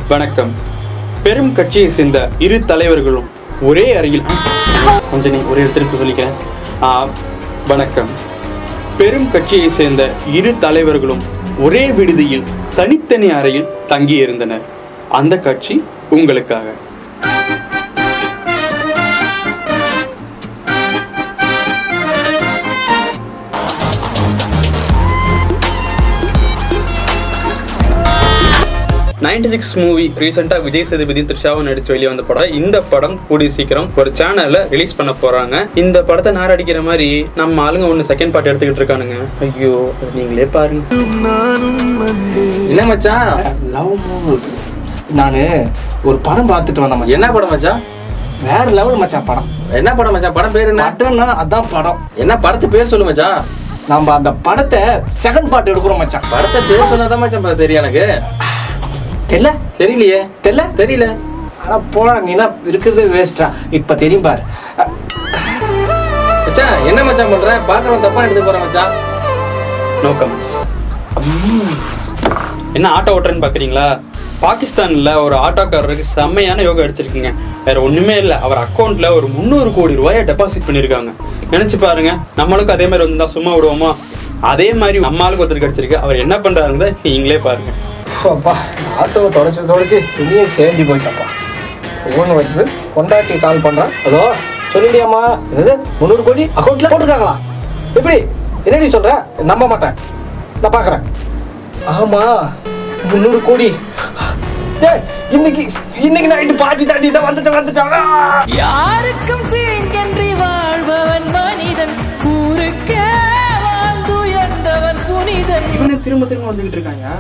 வணக்கம் பெரும் கட்சியை சேர்ந்த இரு தலைவர்களும் ஒரே அறையில் கொஞ்சம் நீ ஒரே திருப்பி சொல்லிக்கிறேன் ஆ, வணக்கம் பெரும் கட்சியை சேர்ந்த இரு தலைவர்களும் ஒரே விடுதியில் தனித்தனி அறையில் தங்கியிருந்தனர் அந்த காட்சி உங்களுக்காக நைன்டி சிக்ஸ் மூவி ரீசெண்டாக விஜய் சேதுபதி த்ரிஷாவும் நடிச்சு வெளியே வந்த படம் இந்த படம் கூடிய சீக்கிரம் ஒரு சேனல்ல ரிலீஸ் பண்ண போறாங்க இந்த படத்தை நார் அடிக்கிற மாதிரி நம்ம ஆளுங்க ஒன்று செகண்ட் பார்ட் எடுத்துக்கிட்டு இருக்கானுங்க ஐயோ அது நீங்களே பாருங்க என்ன மச்சான் லவ் மூவி நான் ஒரு படம் பார்த்துட்டு வந்தேன் மச்சான் என்ன படம் மச்சான் வேற லெவல் மச்சான் படம் என்ன படம் மச்சான் படம் பேர் என்ன படம்னா அதான் படம் என்ன படத்து பேர் சொல்லு மச்சான் நம்ம அந்த படத்தை செகண்ட் பார்ட் எடுக்கிறோம் மச்சான் படத்தை பேர் சொன்னாதான் மச்சான் பா- தெரியும் எனக்கு தெரியல தெரியலையே தெரியல தெரியல ஆனா போடா நீனா இருக்கிறது வேஸ்டா இப்ப தெரியும் பாரு அஹ், மச்சான் என்ன மச்சான் பண்ற பாக்குறவன் தப்பா எடுத்து போறான் மச்சான் நோ கமெண்ட்ஸ் என்ன ஆட்டோ ஓட்டுறேன்னு பார்க்குறீங்களா பாகிஸ்தானில் ஒரு ஆட்டோக்காரருக்கு செம்மையான யோகா அடிச்சிருக்கீங்க வேற ஒன்றுமே இல்லை அவர் அக்கௌண்ட்டில் ஒரு முந்நூறு கோடி ரூபாயை டெபாசிட் பண்ணியிருக்காங்க நினச்சி பாருங்க நம்மளுக்கு அதே மாதிரி வந்தா சும்மா விடுவோமா அதே மாதிரி நம்ம ஆளுக்கு ஒருத்தருக்கு அடிச்சிருக்கு அவர் என்ன பண்ணுறாருங்க நீங்களே பாருங்க அப்பா ஆட்டோவை தொடச்சு தொடச்சு துணியை சேஞ்சி போயிச்சப்பா ஃபோன் வருது பொண்டாட்டி கால் பண்றான் ஹலோ சொல்லிடியாம்மா என்னது முந்நூறு கோடி அக்கௌண்ட்ல போட்டிருக்காங்களா எப்படி என்னடி சொல்ற நம்ப மாட்டேன் நான் பார்க்கறேன் ஆமா முந்நூறு கோடி டேய், இன்னைக்கு இன்னைக்கு நைட்டு பாட்டி தாட்டி தான் வந்துட்டு வந்துட்டாங்க யாருக்கும் தீங்கன்றி வாழ்பவன் மனிதன் ஊருக்கே வாழ்ந்துயர்ந்தவன் புனிதன் இவனே திரும்ப திரும்ப வந்துகிட்டு இருக்காங்க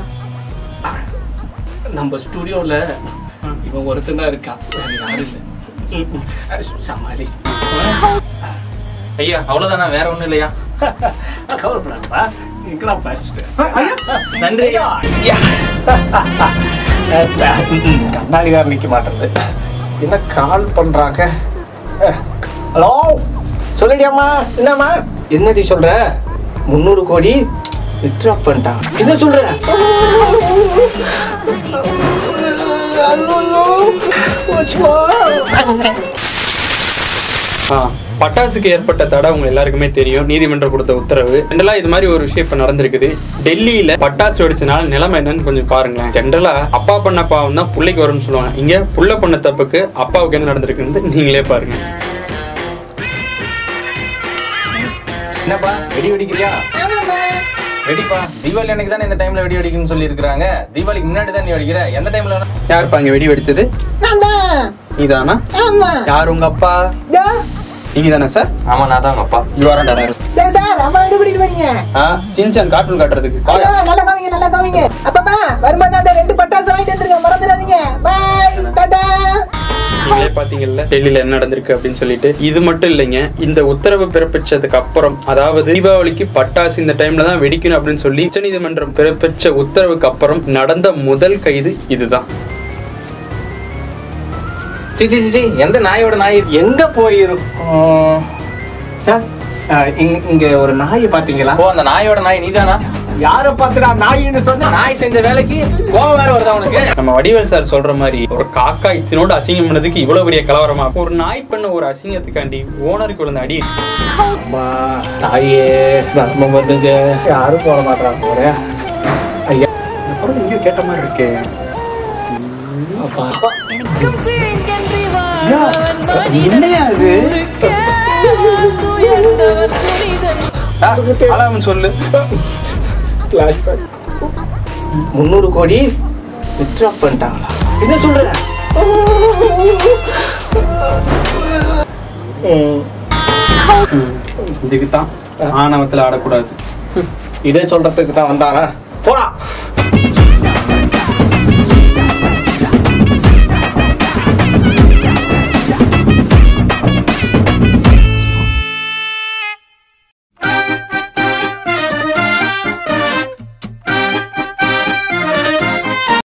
நம்ம ஸ்டுடியோல இவன் ஒருத்தன் தான் இருக்கான் வேற யாரும் இல்லை சமாளி ஐயா அவ்வளவுதானா வேற ஒண்ணும் இல்லையா கவலைப்படாதப்பா இதுக்கெல்லாம் படிச்சுட்டு நன்றி கண்ணாடிகார் நிக்க மாட்டேங்குது என்ன கால் பண்றாங்க ஹலோ சொல்லிடியாம்மா என்னம்மா என்னடி சொல்ற முந்நூறு கோடி வித்ட்ரா பண்ணிட்டான் என்ன சொல்ற ஐயோ, போச்சுமா. ஆ, பட்டாசுக்கு ஏற்பட்ட தடை உங்க எல்லாருக்குமே தெரியும் நீதிமன்றம் கொடுத்த உத்தரவு ஜென்ரலா இது மாதிரி ஒரு விஷயம் இப்ப நடந்திருக்குது டெல்லியில பட்டாசு வெடிச்சனால நிலைமை என்னன்னு கொஞ்சம் பாருங்களேன் ஜென்ரலா அப்பா பண்ண பாவம் தான் பிள்ளைக்கு வரும்னு சொல்லுவாங்க இங்க புள்ள பண்ண தப்புக்கு அப்பாவுக்கு என்ன நடந்திருக்குன்னு நீங்களே பாருங்க என்னப்பா வெடி வெடிக்கிறியா வெடிப்பா தீபாவளி அன்னைக்கு தானே இந்த டைம்ல வெடி வெடிக்கணும்னு சொல்லி இருக்காங்க தீபாவளிக்கு முன்னாடி தான் நீ வெடிக்கிற எந்த டைம்ல வேணா யாருப்பா இங்க வெடி வெடிச்சது நீதானா யார் உங்க அப்பா நீங்க தானே சார் ஆமா நான் தான் அப்பா யுவாரண்டா சார் சார் அம்மா வந்து கூட்டிட்டு வரீங்க சின்சான் கார்ட்டூன் காட்டுறதுக்கு ஐயோ, நல்லா காமிங்க நல்லா காமிங்க அப்பப்பா வரும்போது அந்த ரெண்டு பட்டாசு வாங்கிட்டு வந்துருங்க மறந்துடாதீங்க பாய் டாடா நீங்களே பாத்தீங்கல்ல டெல்லியில என்ன நடந்திருக்கு அப்படின்னு சொல்லிட்டு இது மட்டும் இல்லைங்க இந்த உத்தரவு பிறப்பிச்சதுக்கு அப்புறம் அதாவது தீபாவளிக்கு பட்டாசு இந்த டைம்ல தான் வெடிக்கணும் அப்படின்னு சொல்லி உச்சநீதிமன்றம் பிறப்பிச்ச உத்தரவுக்கு அப்புறம் நடந்த முதல் கைது இதுதான் சி சி சி, சி எந்த நாயோட நாய் இது? எங்க போயிருக்கோம் சார் அஹ், இங்க- இங்க ஒரு நாயை பாத்தீங்களா ஓ அந்த நாயோட நாய் நீதானா யார பாத்துடா நாயின்னு சொன்னா நாய் செஞ்ச வேலைக்கு கோவம் வேற வருதா உனக்கு நம்ம வடிவேல் சார் சொல்ற மாதிரி ஒரு காக்கா இத்தனோடு அசிங்கம் பண்ணதுக்கு இவ்வளவு பெரிய கலவரமா ஒரு நாய் பண்ண ஒரு அசிங்கத்துக்காண்டி ஓனருக்கு விழுந்த அடி அம்மா தாயே தர்மம் வந்துங்க யாரும் போட மாட்டாங்க போல ஐயா அப்புறம் எங்கேயோ கேட்ட மாதிரி இருக்கே அப்பா யாருக்கும் தீங்கன்றி வாழ்பவன் மனிதன் என்னையா இது ஊருக்கே வாழ்ந்துயர்ந்தவன் புனிதன் அலாமன் சொல்லு ஃபிளாஷ்பேக் முந்நூறு கோடி வித்ட்ரா பண்ணிட்டாங்களா என்ன சொல்ற ம், இதுக்கு தான் ஆணவத்துல ஆடக்கூடாது இதே சொல்றதுக்கு தான் வந்தானா போடா